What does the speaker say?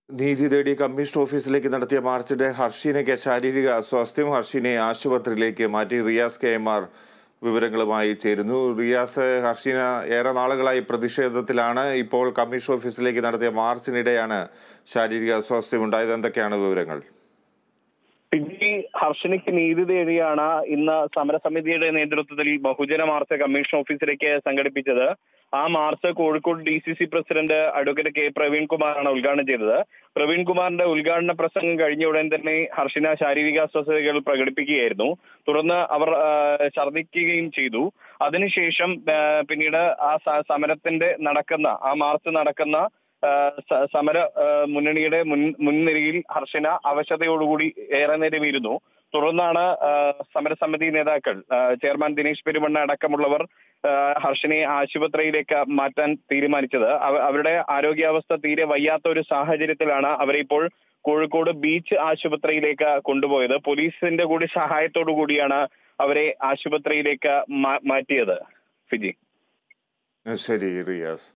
നീതി തേടി കമ്മീഷൻ ഓഫീസിലേക്ക് നടത്തിയ മാർച്ചിന്റെ ഹർഷീനയ്ക്ക് ശാരീരിക അസ്വാസ്ഥ്യം ഹർഷീനെ ആശുപത്രിയിലേക്ക് മാറ്റി റിയാസ് കെ എം ആർ വിവരങ്ങളുമായി ചേരുന്നു റിയാസ് ഹർഷീന ഏറെ നാളുകളായി പ്രതിഷേധത്തിലാണ് ഇപ്പോൾ കമ്മീഷൻ ഓഫീസിലേക്ക് നടത്തിയ മാർച്ചിനിടെയാണ് ശാരീരിക അസ്വാസ്ഥ്യം ഉണ്ടായത് എന്തൊക്കെയാണ് വിവരങ്ങൾ പിജി ഹർഷനിക്ക് നീതി തേടിയാണ് ഇന്ന് സമരസമിതിയുടെ നേതൃത്വത്തിൽ ബഹുജന മാർച്ച് കമ്മീഷൻ ഓഫീസിലേക്ക് സംഘടിപ്പിച്ചത് ആ march Kozhikode D C C president advocate K Praveen കുമാറാണ് ഉദ്ഘാടനം ചെയ്തത് പ്രവീൺ കുമാറിന്റെ ഉദ്ഘാടന പ്രസംഗം കഴിഞ്ഞ ഉടൻ തന്നെ ഹർഷിന ശാരീരിക അസ്വസ്ഥതകൾ പ്രകടിപ്പിക്കുകയായിരുന്നു തുടർന്ന് അവർ ആ, ഛർദ്ദിക്കുകയും ചെയ്തു അതിനുശേഷം ആ, പിന്നീട് ആ സ- സമരത്തിന്റെ നടക്കുന്ന ആ മാർച്ച് നടക്കുന്ന ആ, സ- സമര ആ, മുന്നണിയുടെ മുൻ മുൻനിരയിൽ ഹർഷന അവശതയോടുകൂടി ഏറെ നേരം ഇരുന്നു തുടർന്നാണ് ആ, സമരസമിതി നേതാക്കൾ ആ, ചെയർമാൻ ദിനേശ് പെരുമണ്ണ അടക്കമുള്ളവർ ആ, ഹർഷനെ ആശുപത്രിയിലേക്ക് മാറ്റാൻ തീരുമാനിച്ചത് അവ- അവരുടെ ആരോഗ്യാവസ്ഥ തീരെ വയ്യാത്ത ഒരു സാഹചര്യത്തിലാണ് അവരെ ഇപ്പോൾ കോഴിക്കോട് ബീച്ച് ആശുപത്രിയിലേക്ക് കൊണ്ടുപോയത് പോലീസിന്റെ കൂടി സഹായത്തോടു കൂടിയാണ് അവരെ ആശുപത്രിയിലേക്ക് മാ- മാറ്റിയത് ഫിജി ശരി റിയാസ്